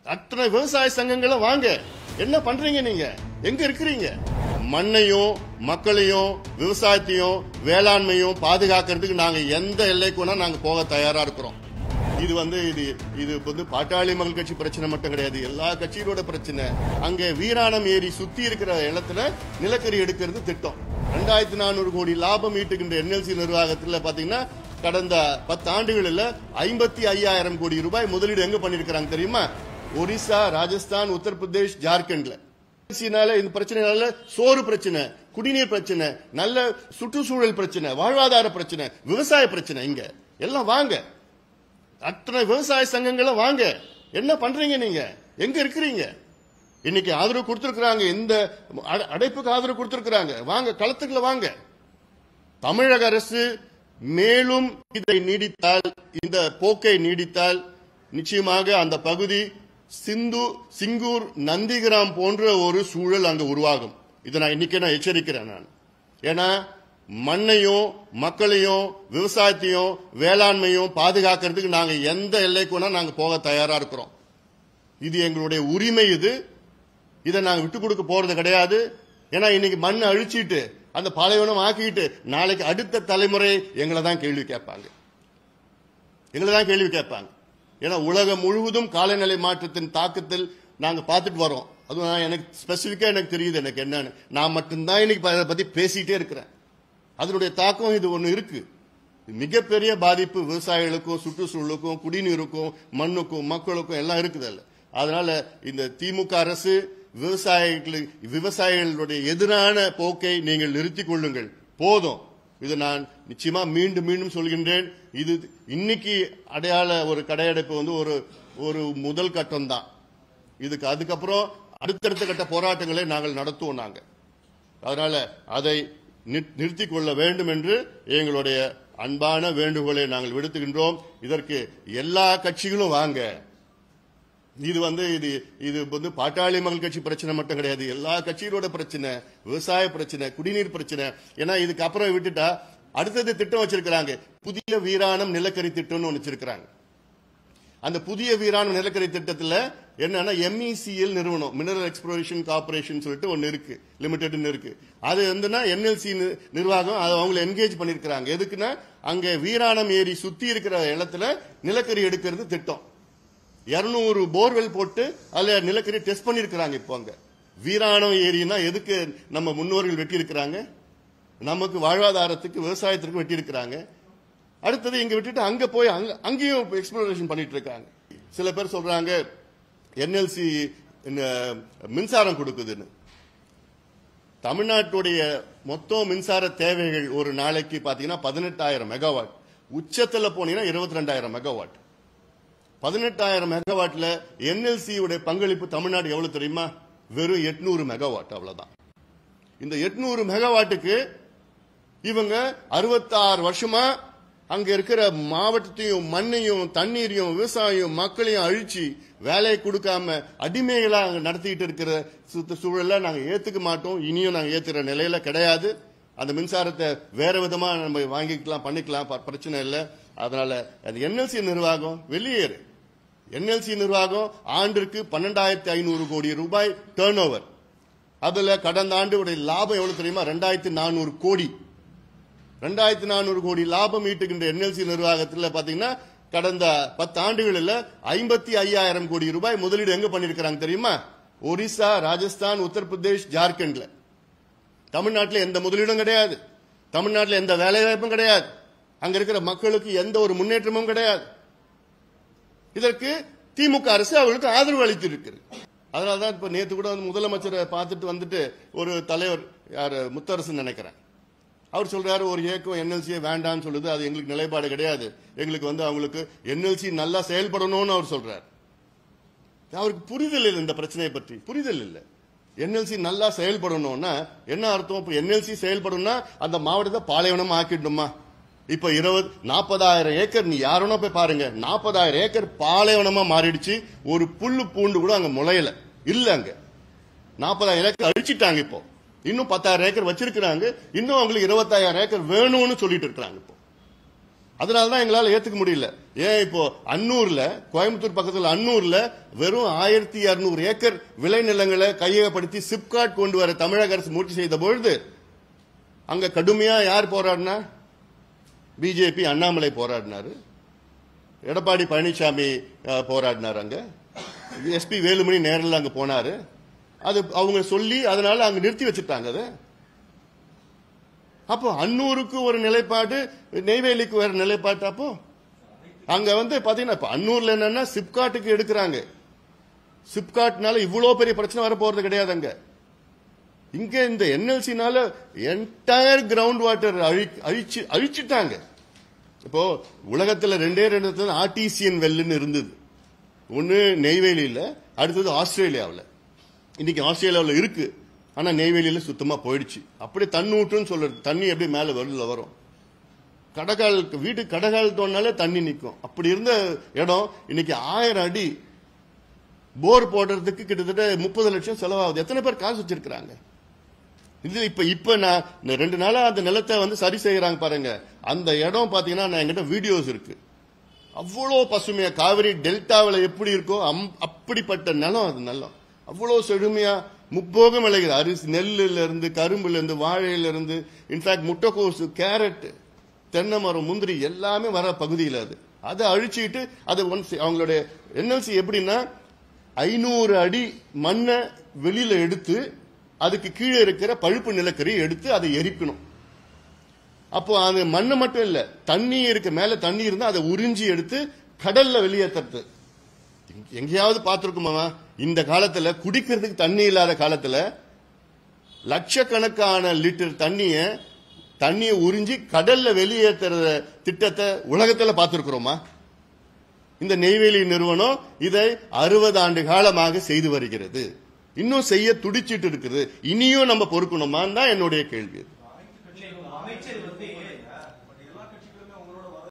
அத்தனை விவசாய சங்கங்களும் வாங்க என்ன பண்றீங்க நீங்க எங்க இருக்கிறீங்க மண்ணையும் மக்களையும் விவசாயத்தையும் வேளாண்மையும் பாதுகாக்கிறதுக்கு நாங்க எந்த எல்லைக்கு வேணா நாங்க போக தயாரா இருக்கிறோம் இது வந்து இது இது வந்து பாட்டாளி மக்கள் கட்சி பிரச்சனை மட்டும் கிடையாது எல்லா கட்சிகளோட பிரச்சனை அங்க வீராணம் ஏரி சுத்தி இருக்கிற இடத்துல நிலக்கரி எடுக்கிறது திட்டம் ரெண்டாயிரத்தி நானூறு கோடி லாபம் ஈட்டுகின்ற என்எல்சி நிர்வாகத்துல பாத்தீங்கன்னா கடந்த பத்து ஆண்டுகளில் ஐம்பத்தி ஐயாயிரம் கோடி ரூபாய் முதலீடு எங்க பண்ணிருக்கிறாங்க தெரியுமா ஒரிசா ராஜஸ்தான் உத்தரப்பிரதேஷ் ஜார்க்கண்ட்ல அரசியனால இந்த பிரச்சனைனால சோறு பிரச்சனை குடிநீர் பிரச்சனை நல்ல சுற்றுச்சூழல் பிரச்சனை வாழ்வாதார பிரச்சனை விவசாய பிரச்சனை இங்க எல்லாம் வாங்க அத்தனை விவசாய சங்கங்களும் வாங்க என்ன பண்றீங்க நீங்க எங்க இருக்கிறீங்க இன்னைக்கு ஆதரவு கொடுத்திருக்கிறாங்க இந்த அட- அடைப்புக்கு ஆதரவு கொடுத்திருக்கிறாங்க வாங்க களத்துக்குள்ள வாங்க தமிழக அரசு மேலும் இதை நீடித்தால் இந்த போக்கை நீடித்தால் நிச்சயமாக அந்த பகுதி சிந்து சிங்கூர் நந்திகிராம் போன்ற ஒரு சூழல் அங்க உருவாகும் இதை நான் இன்னைக்கே நான் எச்சரிக்கிறேன் நான் ஏன்னா மண்ணையும் மக்களையும் விவசாயத்தையும் வேளாண்மையும் பாதுகாக்கிறதுக்கு நாங்க எந்த எல்லைக்கு வேணா நாங்க போக தயாரா இருக்கிறோம் இது எங்களுடைய உரிமை இது இதை நாங்க விட்டு கொடுக்க போறது கிடையாது ஏன்னா இன்னைக்கு மண்ணை அழிச்சிட்டு அந்த பாலைவனம் ஆக்கிட்டு நாளைக்கு அடுத்த தலைமுறை எங்களை தான் கேள்வி கேட்பாங்க எங்களை தான் கேள்வி கேட்பாங்க ஏன்னா உலகம் முழுவதும் காலநிலை மாற்றத்தின் தாக்கத்தில் நாங்க பார்த்துட்டு வரோம் அதுவும் நான் எனக்கு ஸ்பெசிபிக்கா எனக்கு தெரியுது எனக்கு என்னன்னு நான் மட்டும்தான் இன்னைக்கு அதை பத்தி பேசிட்டே இருக்கிறேன் அதனுடைய தாக்கம் இது ஒண்ணு இருக்கு மிகப்பெரிய பாதிப்பு விவசாயிகளுக்கும் சுற்றுச்சூழலுக்கும் குடிநீருக்கும் மண்ணுக்கும் மக்களுக்கும் எல்லாம் இருக்குது அதுல அதனால இந்த திமுக அரசு விவசாயிகளுக்கு விவசாயிகளுடைய எதிரான போக்கை நீங்கள் நிறுத்திக் கொள்ளுங்கள் போதும் இது நான் நிச்சயமா மீண்டும் மீண்டும் சொல்கின்றேன் இது இன்னைக்கு அடையாள ஒரு கடையடைப்பு வந்து ஒரு ஒரு முதல் கட்டம் தான் இதுக்கு அதுக்கப்புறம் அடுத்தடுத்த கட்ட போராட்டங்களை நாங்கள் நடத்துவோம் நாங்க அதனால அதை நி- நிறுத்திக் கொள்ள வேண்டும் என்று எங்களுடைய அன்பான வேண்டுகோளை நாங்கள் விடுத்துகின்றோம் இதற்கு எல்லா கட்சிகளும் வாங்க இது வந்து இது இது வந்து பாட்டாளி மக்கள் கட்சி பிரச்சனை மட்டும் கிடையாது எல்லா கட்சிகளோட பிரச்சனை விவசாய பிரச்சனை குடிநீர் பிரச்சனை ஏன்னா இதுக்கு அப்புறம் விட்டுட்டா அடுத்தது திட்டம் வச்சிருக்கிறாங்க புதிய வீராணம் நிலக்கரி திட்டம்னு ஒன்று வச்சிருக்கிறாங்க அந்த புதிய வீராணம் நிலக்கரி திட்டத்துல என்னன்னா எம்இசிஎல் நிறுவனம் மினரல் எக்ஸ்ப்ளோரேஷன் கார்பரேஷன் சொல்லிட்டு ஒன்னு இருக்கு லிமிடெட்னு இருக்கு அது வந்துன்னா என்எல்சி நிர்வாகம் அதை அவங்களை என்கேஜ் பண்ணிருக்கிறாங்க எதுக்குன்னா அங்க வீராணம் ஏரி சுத்தி இருக்கிற இடத்துல நிலக்கரி எடுக்கிறது திட்டம் இருநூறு போர்வெல் போட்டு அதுல நிலக்கரி டெஸ்ட் பண்ணிருக்கிறாங்க இப்போ அங்க வீராணம் ஏரினா எதுக்கு நம்ம முன்னோர்கள் வெட்டியிருக்கிறாங்க நமக்கு வாழ்வாதாரத்துக்கு விவசாயத்திற்கு வெட்டியிருக்கிறாங்க அடுத்தது இங்க விட்டுட்டு அங்க போய் அங்க அங்கேயும் எக்ஸ்ப்ளோரேஷன் பண்ணிட்டு இருக்காங்க சில பேர் சொல்றாங்க என்எல்சி மின்சாரம் கொடுக்குதுன்னு தமிழ்நாட்டுடைய மொத்த மின்சார தேவைகள் ஒரு நாளைக்கு பாத்தீங்கன்னா பதினெட்டாயிரம் மெகாவாட் உச்சத்துல போனீங்கன்னா இருபத்தி ரெண்டாயிரம் மெகாவாட் பதினெட்டாயிரம் மெகாவாட்ல என்எல்சி உடைய பங்களிப்பு தமிழ்நாடு எவ்வளவு தெரியுமா வெறும் எட்நூறு மெகாவாட் அவ்வளவுதான் இந்த எட்நூறு மெகாவாட்டுக்கு இவங்க அறுபத்தாறு வருஷமா அங்க இருக்கிற மாவட்டத்தையும் மண்ணையும் தண்ணீரையும் விவசாயம் மக்களையும் அழிச்சு வேலையை கொடுக்காம அடிமைகளா அங்க நடத்திட்டு இருக்கிற சுத்த சூழல நாங்க ஏத்துக்க மாட்டோம் இனியும் நாங்க ஏத்துக்கிற நிலையில கிடையாது அந்த மின்சாரத்தை வேற விதமா நம்ம வாங்கிக்கலாம் பண்ணிக்கலாம் ப- பிரச்சனை இல்லை அதனால அது என்எல்சி நிர்வாகம் வெளியேறு என்எல்சி நிர்வாகம் ஆண்டிற்கு பன்னெண்டாயிரத்தி ஐநூறு கோடி ரூபாய் டேர்ன் ஓவர் அதுல கடந்த ஆண்டு உடைய லாபம் எவ்வளவு தெரியுமா ரெண்டாயிரத்தி நானூறு கோடி ரெண்டாயிரத்தி நானூறு கோடி லாபம் ஈட்டுகின்ற என்எல்சி நிர்வாகத்தில் பாத்தீங்கன்னா கடந்த பத்து ஆண்டுகளில் ஐம்பத்தி ஐயாயிரம் கோடி ரூபாய் முதலீடு எங்க பண்ணிருக்கிறாங்க தெரியுமா ஒரிசா ராஜஸ்தான் உத்தரப்பிரதேஷ் ஜார்க்கண்ட்ல தமிழ்நாட்டில் எந்த முதலீடும் கிடையாது தமிழ்நாட்டில் எந்த வேலைவாய்ப்பும் கிடையாது அங்க இருக்கிற மக்களுக்கு எந்த ஒரு முன்னேற்றமும் கிடையாது இதற்கு திமுக அரசு அவர்களுக்கு ஆதரவு அளித்திருக்கிறது அதனால தான் இப்ப நேத்து கூட வந்து முதலமைச்சரை பார்த்துட்டு வந்துட்டு ஒரு தலைவர் யார் முத்தரசன் நினைக்கிறேன் அவர் சொல்றாரு ஒரு இயக்கம் என்எல்சியை வேண்டாம்னு சொல்லுது அது எங்களுக்கு நிலைப்பாடு கிடையாது எங்களுக்கு வந்து அவங்களுக்கு என்எல்சி நல்லா செயல்படணும்னு அவர் சொல்றாரு அவருக்கு புரிதல் இல்லை இந்த பிரச்சனையை பற்றி புரிதல் இல்லை என்எல்சி நல்லா செயல்படணும்னா என்ன அர்த்தம் இப்ப என்எல்சி செயல்படணும்னா அந்த மாவட்டத்தை பாலைவனம் ஆக்கிடணுமா இப்ப இருபது நாற்பதாயிரம் ஏக்கர் நீ யாருன்னா போய் பாருங்க நாற்பதாயிரம் ஏக்கர் பாலைவனமா மாறிடுச்சு ஒரு புல்லு பூண்டு கூட அங்க முளையல இல்ல அங்க நாற்பதாயிரம் ஏக்கர் அழிச்சிட்டாங்க இப்போ இன்னும் பத்தாயிரம் ஏக்கர் வச்சிருக்கிறாங்க இன்னும் அவங்களுக்கு இருபத்தாயிரம் ஏக்கர் வேணும்னு சொல்லிட்டு இருக்காங்க இப்போ அதனால தான் எங்களால ஏத்துக்க முடியல ஏன் இப்போ அன்னூர்ல கோயம்புத்தூர் பக்கத்துல அன்னூர்ல வெறும் ஆயிரத்தி இருநூறு ஏக்கர் விளைநிலங்களை கையகப்படுத்தி சிப்காட் கொண்டு வர தமிழக அரசு முயற்சி செய்த பொழுது அங்க கடுமையா யார் போராடினா பிஜேபி அண்ணாமலை போராடினாரு எடப்பாடி பழனிசாமி அஹ், போராடினார் அங்க எஸ்பி வேலுமணி நேரில் அங்க போனாரு அது அவங்க சொல்லி அதனால அங்க நிறுத்தி வச்சுட்டாங்க அதை அப்போ அன்னூருக்கு ஒரு நிலைப்பாடு நெய்வேலிக்கு வேற நிலைப்பாட்டு அப்போ அங்க வந்து பாத்தீங்கன்னா இப்ப அன்னூர்ல என்னன்னா சிப்காட்டுக்கு எடுக்கிறாங்க சிப்காட்னால இவ்வளவு பெரிய பிரச்சனை வர போறது கிடையாது அங்க இங்க இந்த என்எல்சினால என்டையர் கிரவுண்ட் வாட்டர் அழிச்சு அழிச்சிட்டாங்க இப்போ உலகத்துல ரெண்டே ரெண்டு இடத்துல ஆர்டிசியன் வெல்லுன்னு இருந்தது ஒன்னு நெய்வேலியில அடுத்தது ஆஸ்திரேலியாவில் இன்னைக்கு ஆஸ்திரேலியாவில் இருக்கு ஆனா நெய்வேலியில சுத்தமா போயிடுச்சு அப்படி தண்ணூற்றுன்னு சொல்றது தண்ணி எப்படி மேல வெளில வரும் கடகால் வீட்டு கடகால் தோணாலே தண்ணி நிற்கும் அப்படி இருந்த இடம் இன்னைக்கு ஆயிரம் அடி போர் போடுறதுக்கு கிட்டத்தட்ட முப்பது லட்சம் செலவாகுது எத்தனை பேர் காசு வச்சிருக்கிறாங்க இது இப்ப இப்ப நான் இந்த ரெண்டு நாளா அந்த நிலத்தை வந்து சரி செய்யறாங்க பாருங்க அந்த இடம் பாத்தீங்கன்னா நான் என்கிட்ட வீடியோஸ் இருக்கு அவ்வளோ பசுமையா காவிரி டெல்டாவில் எப்படி இருக்கோ அம்- அப்படிப்பட்ட நிலம் அது நிலம் அவ்வளோ செழுமையா முப்போகம் விளையுது அரிசி நெல்லுல இருந்து கரும்புல இருந்து வாழையில இருந்து இன்ஃபேக்ட் முட்டைக்கோசு கேரட் தென்னை மரம் முந்திரி எல்லாமே வர பகுதியில் அது அதை அழிச்சிட்டு அது ஒன்ஸ் அவங்களுடைய என்எல்சி எப்படின்னா ஐநூறு அடி மண்ணை வெளியில எடுத்து அதுக்கு கீழே இருக்கிற பழுப்பு நிலக்கரியை எடுத்து அதை எரிக்கணும் அப்போ அது மண்ணு மட்டும் இல்ல தண்ணி இருக்கு மேல தண்ணி இருந்தா அதை உறிஞ்சி எடுத்து கடல்ல வெளியேற்றுறது எங்கேயாவது பார்த்திருக்குமா இந்த காலத்துல குடிக்கிறதுக்கு தண்ணி இல்லாத காலத்துல லட்சக்கணக்கான லிட்டர் தண்ணிய தண்ணியை உறிஞ்சி கடல்ல வெளியேற்றுற திட்டத்தை உலகத்துல பார்த்திருக்கிறோமா இந்த நெய்வேலி நிறுவனம் இதை அறுபது ஆண்டு காலமாக செய்து வருகிறது இன்னும் செய்ய துடிச்சிட்டு இருக்குது இனியும் நம்ம பொறுக்கணுமான்னு தான் என்னுடைய கேள்வி அமைச்சர் வந்து